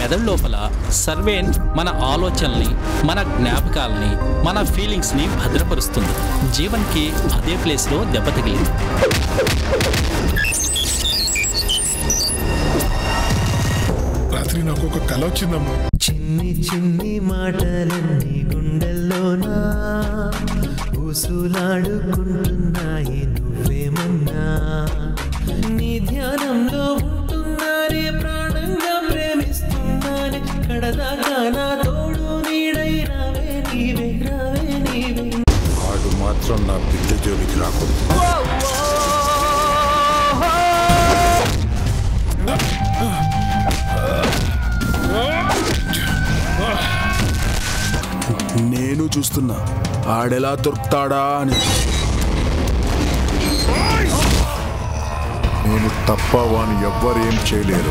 మెదడు లోపల సర్వేన్ మన ఆలోచనల్ని మన జ్ఞాపకాలని మన ఫీలింగ్స్ని భద్రపరుస్తుంది జీవన్కి అదే ప్లేస్లో దెబ్బ తగిలింది రాత్రి నాకు ఒక కల వచ్చిందమ్మా చిన్ని చిన్ని మాటలన్నీ గుండెల్లోనా ఊసులాడుకుంటున్నాయి నువ్వేమన్నా నీ ధ్యానంలో ఉంటున్నానే ప్రాణంగా ప్రేమిస్తున్నానే కడదాకా నా తోడు నీడై రావే నీవే రావే నీవే వాడు మాత్రం నా బిడ్డ జోలికి రాకూడదు నేను చూస్తున్నా ఆడెలా దొరుకుతాడా అని నేను తప్ప వాని ఎవ్వరేం చేయలేరు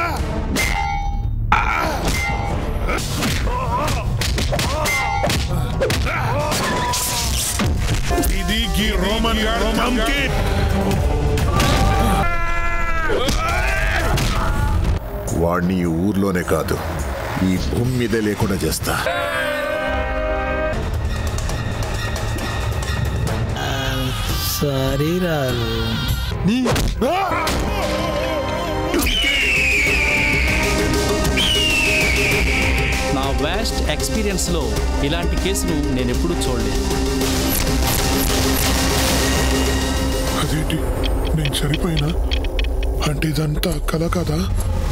ఇది గీ రోమన్ రోమన్ వాడిని ఈ ఊర్లోనే కాదు ఈ భూమి మీదే లేకుండా చేస్తా సారీ రాదు నా వ్యాస్ట్ ఎక్స్పీరియన్స్లో ఇలాంటి కేసును నేను ఎప్పుడూ చూడలేదు అదేంటి నేను చనిపోయినా అంటే ఇదంతా కల కదా